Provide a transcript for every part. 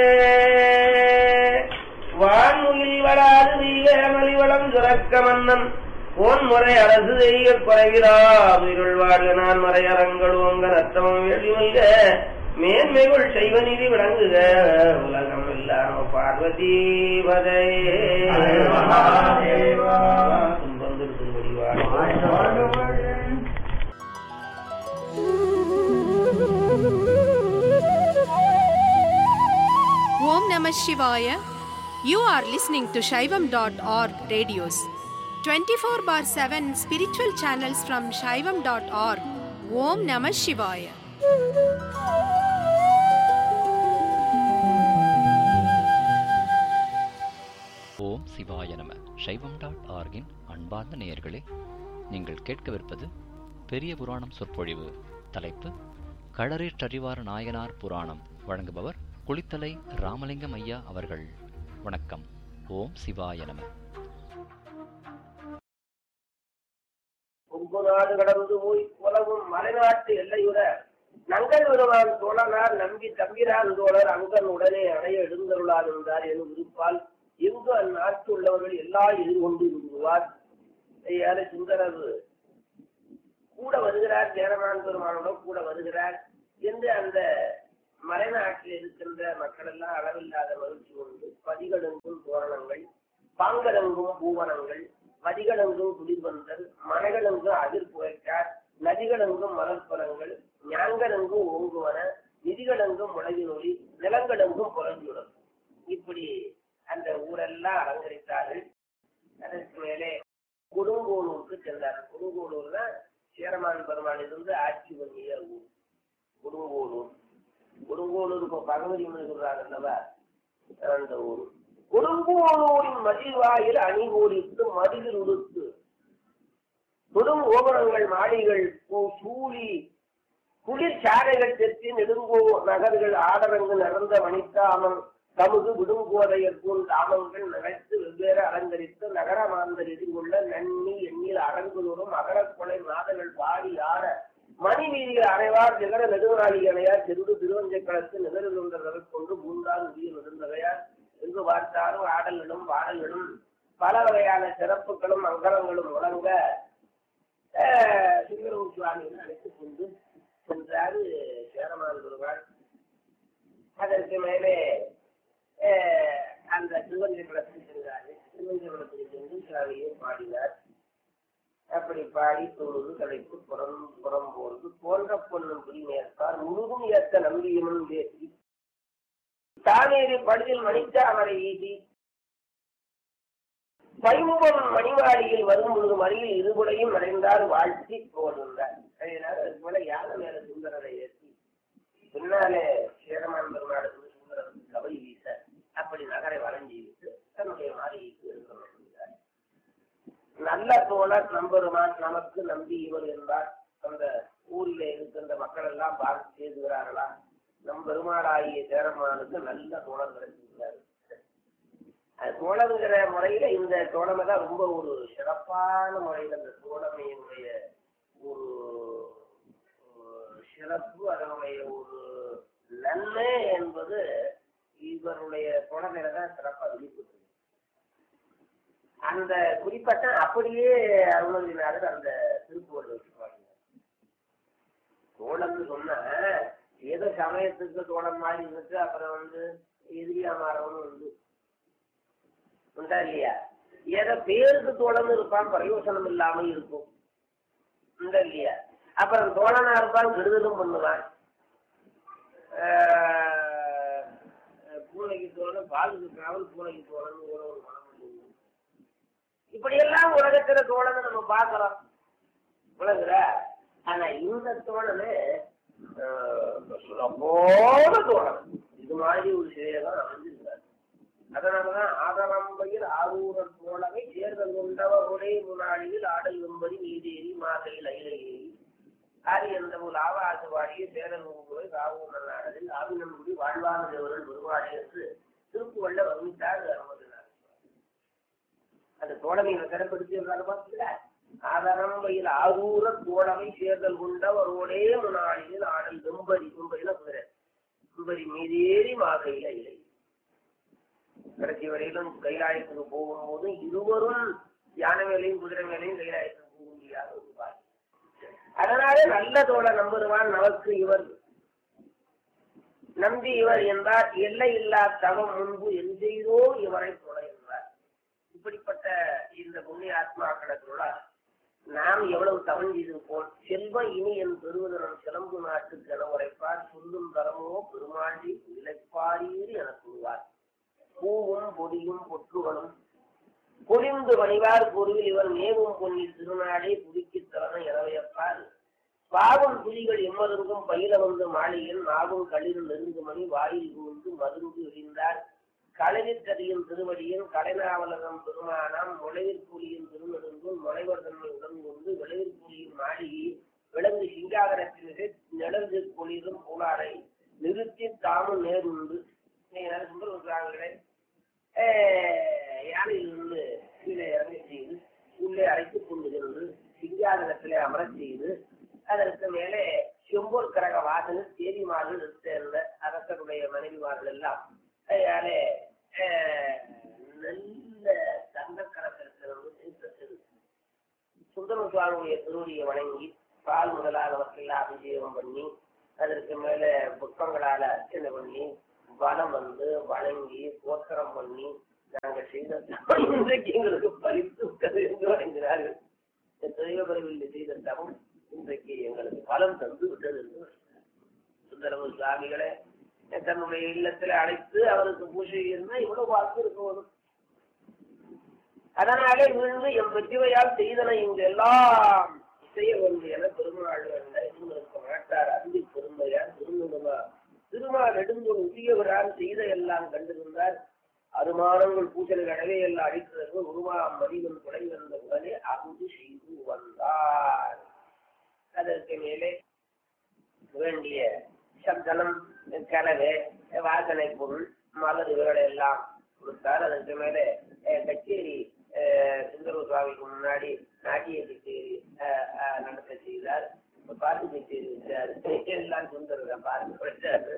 வான்முகில் வளாது வீகமலி வளம் சுரக்க மன்னன் போன்முறை அரசு செய்ய குறைகிறா உயிருள் வாழ்க நான் மறையறங்கள் ஓங்க நத்தமம் வெளிமல்க மேன்மைகள் செய்வ நிதி விளங்குக உலகம் இல்லாம பார்வதி பதையே துன்பம் திருத்தும்படி வாழ்க Om Namah Shivaya. You are listening to Shaivam.org radios. 24 bar 7 spiritual channels from Shaivam.org. Om Namah Shivaya. ஓம் சிவாய நம சைவம் டாட் ஆர்கின் அன்பார்ந்த நேயர்களே நீங்கள் கேட்கவிருப்பது பெரிய புராணம் சொற்பொழிவு தலைப்பு களரேற்றறிவார நாயனார் புராணம் வழங்குபவர் குளித்தலை ராமலிங்கம் ஐயா அவர்கள் வணக்கம் ஓம் சிவாய நம கொங்கு நாடு கடந்து போய் உலகும் மலைநாட்டு எல்லையுற நங்கல் வருவான் தோழனார் நம்பி தம்பிரான் தோழர் அங்கன் உடனே அணைய எழுந்தருளார் என்றார் எனும் விருப்பால் எங்கு அந்நாட்டு உள்ளவர்கள் எல்லா எதிர்கொண்டு விடுவார் யாரு சுந்தரர் கூட வருகிறார் சேரமான் பெருமானோட கூட வருகிறார் என்று அந்த மலைநாட்டில் இருக்கின்ற மக்கள் எல்லாம் அளவில்லாத மகிழ்ச்சி கொண்டு பதிகளெங்கும் தோரணங்கள் பாங்கலெங்கும் பூவனங்கள் மதிகளெங்கும் குளிர்வந்தல் மனைகளெங்கும் அதிர் புகைக்கார் நதிகளெங்கும் மலர்பலங்கள் ஞாங்கலெங்கும் ஓங்குவன நிதிகளெங்கும் முளைவினொலி நிலங்களெங்கும் புலஞ்சுடன் இப்படி அந்த ஊரெல்லாம் அலங்கரித்தார்கள் அதற்கு மேலே கொடுங்கோளூருக்கு சென்றார்கள் கொடுங்கோளூர் தான் சேரமான் பெருமாள் இருந்து ஆட்சி பண்ணிய ஊர் கொடுங்கோளூர் கொடுங்கோளூர் இப்போ பகவதி சொல்றாங்க அல்லவா அந்த ஊர் கொடுங்கோளூரின் மதிவாயில் அணிகோடித்து மதிலில் உடுத்து தொடும் ஓபனங்கள் மாடிகள் பூ- சூழி குளிர் சாலைகள் தெற்றி நெடுங்கோ நகர்கள் ஆடரங்கு நடந்த மணித்தாமம் தமுது விடுங்கோதையற்கும் தாமங்கள் நினைத்து வெவ்வேறு அலங்கரித்து நகரமாந்தர் எதிர்கொள்ள நன்னி எண்ணில் அரங்குதோறும் அகரக்கொலை மாதங்கள் பாடி ஆட மணி வீதிகள் அனைவார் நிகர நெடுநாளி அணையார் செருடு திருவஞ்சக்களத்து நிகழ்ந்தவர்கள் கொண்டு மூன்றாம் உயிர் நெடுந்தவையார் எங்கு பார்த்தாலும் ஆடல்களும் பாடல்களும் பல வகையான சிறப்புகளும் மங்களங்களும் முழங்க சிங்கரவு சுவாமிகள் அழைத்துக் கொண்டு சென்றாரு சேரமான் பெருமாள் அதற்கு மேலே அஹ், அந்த திருவஞ்சகுலத்துக்கு சென்றாரு திருவஞ்சகுலத்துக்கு சென்று சாமியை பாடினார் அப்படி பாடி தொழுது தலைப்பு புறம் புறம் போர்ந்து போன்ற பொண்ணும் குடிமேற்பார் முழுதும் ஏத்த நம்பியமும் பேசி தானேறி படுதில் மணித்தாமரை ஈட்டி பைம்பொன் மணிவாடியில் வரும் பொழுது மறியில் இருபுடையும் மறைந்தார் வாழ்த்தி போகின்றார் அதனால அதுக்கு மேல யானை மேல சுந்தரரை ஏற்றி பின்னாலே சேரமான் பெருமாளுக்கு சுந்தரருக்கு கபடி வீச அப்படி நகரை வளைஞ்சி விட்டு தன்னுடைய மாளிகைக்கு இருக்கிறார் நல்ல தோழர் நம்பெருமான் நமக்கு நம்பி இவர் என்பார் அந்த ஊரில் இருக்கின்ற மக்கள் எல்லாம் பார்த்து செய்துகிறார்களா நம் பெருமாளாகிய சேரமானுக்கு நல்ல தோழர் கிடைச்சிருக்கிறார் அது தோழங்கிற முறையில இந்த தோழமை தான் ரொம்ப ஒரு சிறப்பான முறையில் அந்த தோழமையினுடைய ஒரு ஒரு சிறப்பு அதனுடைய ஒரு நன்மை என்பது இவருடைய தோழமையில தான் சிறப்பாக வெளிப்பட்டு அந்த குறிப்பட்ட அப்படியே அருணகிரிநாதர் அந்த திருப்புவர்கள் வச்சுப்பாங்க தோழம்னு சொன்னா ஏதோ சமயத்துக்கு தோழம் மாதிரி இருந்துட்டு அப்புறம் வந்து எதிரியா மாறவனும் வந்து உண்டா இல்லையா ஏதோ பேருக்கு தோழன் இருப்பான் பிரயோசனம் இல்லாம இருக்கும் உண்டா இல்லையா அப்புறம் தோழனா இருப்பான் கெடுதலும் பண்ணுவான் ஆஹ் பூனைக்கு தோழன் பாலுக்கு காவல் பூனைக்கு தோழன் ஒரு ஒரு மனம் உண்டு. இப்படியெல்லாம் உலகத்துல தோழனை நம்ம பார்க்கிறோம் உலகுற ஆனா இந்த தோழனு சிறப்போட தோழன் இது மாதிரி ஒரு சிலையெல்லாம் அமைஞ்சிருக்காரு அதனாலதான் ஆதரம்பையில் ஆரூரர் தோழமை தேர்தல் கொண்டவருடைய முன்னாடியில் ஆடல் வெம்பதி நீதேறி மாதையில் அயிலை ஏறி ஆரி என்ற ஒரு ஆவாச வாடிய சேரன் ஊரை ராவூர் நாடலில் ஆவினன்குடி வாழ்வான தேவரன் பெருமாடி என்று திருப்புவள்ள வர்ணித்தார் அருமதினார் அந்த தோழமையை சிறப்படுத்தி பார்த்தீங்களா ஆதரம்பையில் ஆரூர தோழமை சேர்தல் கொண்டவரோடே முன்னாடியில் ஆடல் வெம்பரி வெம்பரில குதிரை வெம்பரி மீதேறி மாதையில் அயிலை கடைசி வரையிலும் கைலாயத்துக்கு போகும்போது இருவரும் யானை மேலையும் குதிரை மேலையும் கைலாயத்துக்கு போக முடியாத ஒரு பாய் அதனாலே நல்ல தோழ நம்புவான் நமக்கு இவர் நம்பி இவர் என்றார் எல்லை இல்லா தவம் முன்பு எந்தெய்தோ இவரை தொட என்றார் இப்படிப்பட்ட இந்த புண்ணிய ஆத்மாக்களோட நாம் எவ்வளவு தவம் செய்திருப்போம் செல்வம் இனி என் பெறுவதனம் சிலம்பு நாட்டுக்கு என உரைப்பார் சொல்லும் தரமோ பெருமாண்டி இழைப்பாரீர் என கூறுவார் பூவும் பொடியும் பொற்றுகளும் பொழிந்து வணிவார் பொருவில் இவர் மேவும் பொன்னி திருநாளே புதுக்கி தரணும் எனவையப்பார் பாவம் புலிகள் எம்மருங்கும் பயில வந்து மாளிகையில் நாவும் களிர் நெருங்கு மணி வாயில் புகுந்து மருந்து எறிந்தார் களவில் கதியின் திருவடியின் கலைநாவலகம் பெருமானாம் நுழைவில் புலியின் திருநெடுங்கும் நுழைவர் தன்மை உடன் கொண்டு விளைவில் புலியின் மாளிகை விலங்கு சிங்காகரத்தினரை நிழந்து பொழிலும் புலாரை நிறுத்தி தாமும் நேருண்டு சுந்தரங்களே யானையிலிருந்து கீழே இறங்கி செய்து உள்ளே அழைத்துக் கொண்டு சென்று சிங்காதனத்திலே அமரச் செய்து அதற்கு மேலே செம்பூர் கரக வாசலில் தேவிமார்கள் சேர்ந்த அரசருடைய மனைவிமார்கள் எல்லாம் அதனாலே நல்ல தங்க கரத்திற்கு சுந்தர சுவாமியுடைய திருவடியை வணங்கி பால் முதலானவற்றையெல்லாம் அபிஷேகம் பண்ணி அதற்கு மேல புஷ்பங்களால அர்ச்சனை பண்ணி வனம் வந்து வணங்கி கோத்திரம் பண்ணி நாங்க செய்த இன்றைக்கு எங்களுக்கு பலித்து விட்டது என்று வணங்கினார்கள் தெய்வபரவில் செய்த தவம் இன்றைக்கு எங்களுக்கு பலம் தந்து விட்டது என்று சுந்தரமு சுவாமிகளை தன்னுடைய இல்லத்துல அழைத்து அவருக்கு பூஜை இருந்தால் இவ்வளவு வாக்கு இருக்கணும் அதனாலே விழுந்து எம் வெற்றிவையால் செய்தன இங்கு எல்லாம் செய்ய வேண்டும் என பெருமாள் இருந்திருக்க மாட்டார் அன்பு பெருமையார் திருமணமா திருமா நெடுந்தோடு உரியவரால் செய்த எல்லாம் கண்டிருந்தார் அருமானங்கள் பூஜனை கடவே எல்லாம் அழிக்கிறது உருவா மதிவன் துணை வந்த உடனே அங்கு செய்து வந்தார் அதற்கு மேலே வேண்டிய சப்தனம் கலவை வாசனை பொருள் மலர் இவர்களை எல்லாம் கொடுத்தார் அதற்கு மேலே கச்சேரி சுந்தர சுவாமிக்கு முன்னாடி நாட்டிய கச்சேரி நடத்த செய்தார் பாட்டு கச்சேரி வச்சார் எல்லாம் சுந்தர பாட்டு வச்சாரு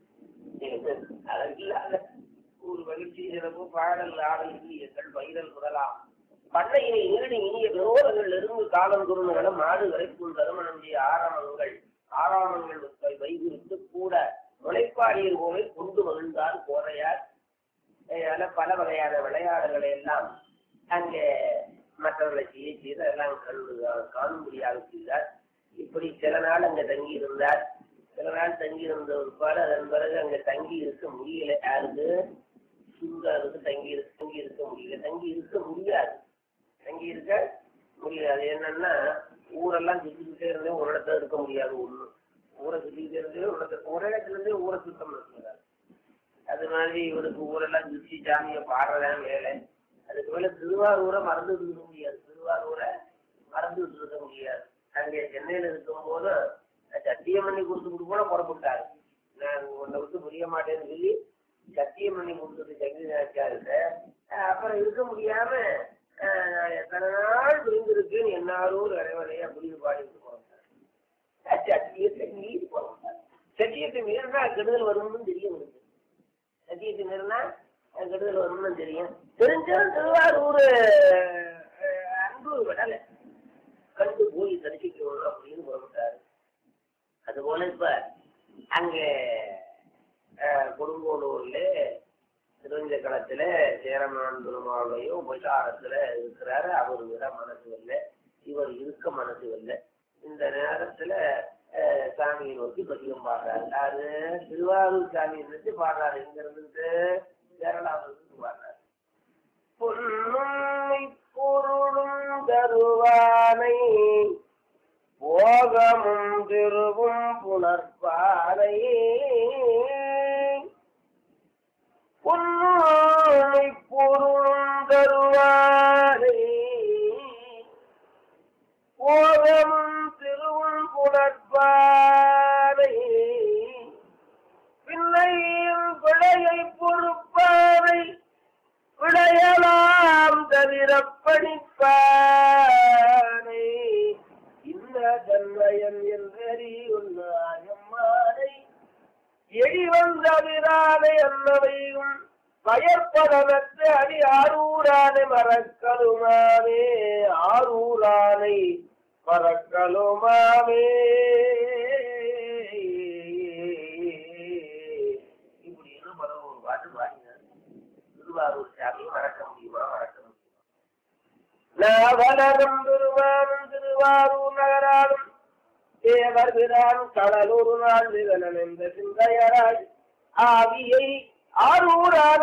அதற்கில்லாத ஒரு மகிழ்ச்சி சிறப்பு பாடல் ஆடல் இனியங்கள் பயிரல் முதலாம் பண்ணையினை நீடி இனிய விரோதங்கள் இருந்து காலம் குருணுகளும் மாடு வரைக்கும் தருமணஞ்சிய ஆரமங்கள் ஆறாமங்கள் வைகுறித்து கூட முளைப்பாடியர் போல கொண்டு மகிழ்ந்தார் கோரையார் அதனால பல வகையான விளையாடுகளை எல்லாம் அங்கே மற்றவர்களை செய்ய செய்து அதெல்லாம் கண்டு காணும்படியாக செய்தார் இப்படி சில நாள் அங்க தங்கி இருந்தார் சில நாள் தங்கி இருந்த ஒருபாடு அதன் பிறகு அங்க தங்கி இருக்க முடியல யாருக்கு சுந்தருக்கு தங்கி இருக்க தங்கி இருக்க முடியல தங்கி இருக்க முடியாது தங்கி இருக்க முடியாது என்னன்னா ஊரெல்லாம் சுத்திக்கிட்டே இருந்தே ஒரு இடத்துல இருக்க முடியாது ஒண்ணு ஊரை சுத்திக்கிட்டே இருந்தே ஒரு இடத்துல ஒரு இடத்துல இருந்தே ஊரை சுத்தம் இருக்கிறார் அது மாதிரி இவருக்கு ஊரெல்லாம் சுத்தி சாமியை பாடுறதான் வேலை அதுக்கு மேல திருவாரூரை மறந்துட்டு இருக்க முடியாது திருவாரூரை மறந்துட்டு இருக்க முடியாது அங்கே சென்னையில இருக்கும் போது சத்தியம் பண்ணி கொடுத்துட்டு கூட புறப்பட்டாரு நான் உன்னை விட்டு புரிய மாட்டேன்னு சொல்லி சத்தியம் பண்ணி கொடுத்துட்டு சங்கி நினைச்சாரு அப்புறம் இருக்க முடியாம எத்தனை நாள் விழுந்திருக்குன்னு என்னாரும் இறைவனையா புரிவு பாடிட்டு போறாங்க சத்தியத்தை மீறி போறாங்க சத்தியத்தை மீறினா கெடுதல் வரும்னு தெரியும் உங்களுக்கு சத்தியத்தை மீறினா கெடுதல் வரும்னு தெரியும் தெரிஞ்சாலும் திருவாரூர் அன்பு விடலை கண்டு போய் தரிசிக்கணும் அப்படின்னு புறப்பட்டாரு அதுபோல இப்ப அங்க கொடுங்கோலூர்ல திருவஞ்ச களத்துல சேரமான் பெருமாளையும் உபசாரத்துல இருக்கிறாரு அவரு விட மனசு வரல இவர் இருக்க மனசு வரல இந்த நேரத்துல சாமியை நோக்கி பதிகம் பாடுறாரு அது திருவாரூர் சாமியை நினைச்சு பாடுறாரு இங்க இருந்துட்டு கேரளாவிலிருந்து பாடுறாரு பொன்னும் பொருளும் தருவானை போகமும் திருவும் புணர்பானை பொன்னுமை பொருளும் தருவானை போகமும் திருவும் புணர்பானை பின்னையும் பிழையை பொறுப்பானை விளையலாம் தவிர படிப்பானை இந்த தன்மயம் என்றறி உன்னாயம்மானை எழிவ பயற்படமற்ற அடி ஆரூரானை மறக்கலுமாவே ஆரூரானை மறக்கலுமாவே இப்படின்னு பல ஒரு பாட்டு பாடினார் திருவாரூர் சாமி மறக்க முடியுமா மறக்க முடியுமா நாவலரும் திருவாரும் திருவாரூர் நகராலும் தேவர் பிரான் கடலூர் நாள் விகலன் என்ற சிந்தையராய் ஆவியை ஆரூரான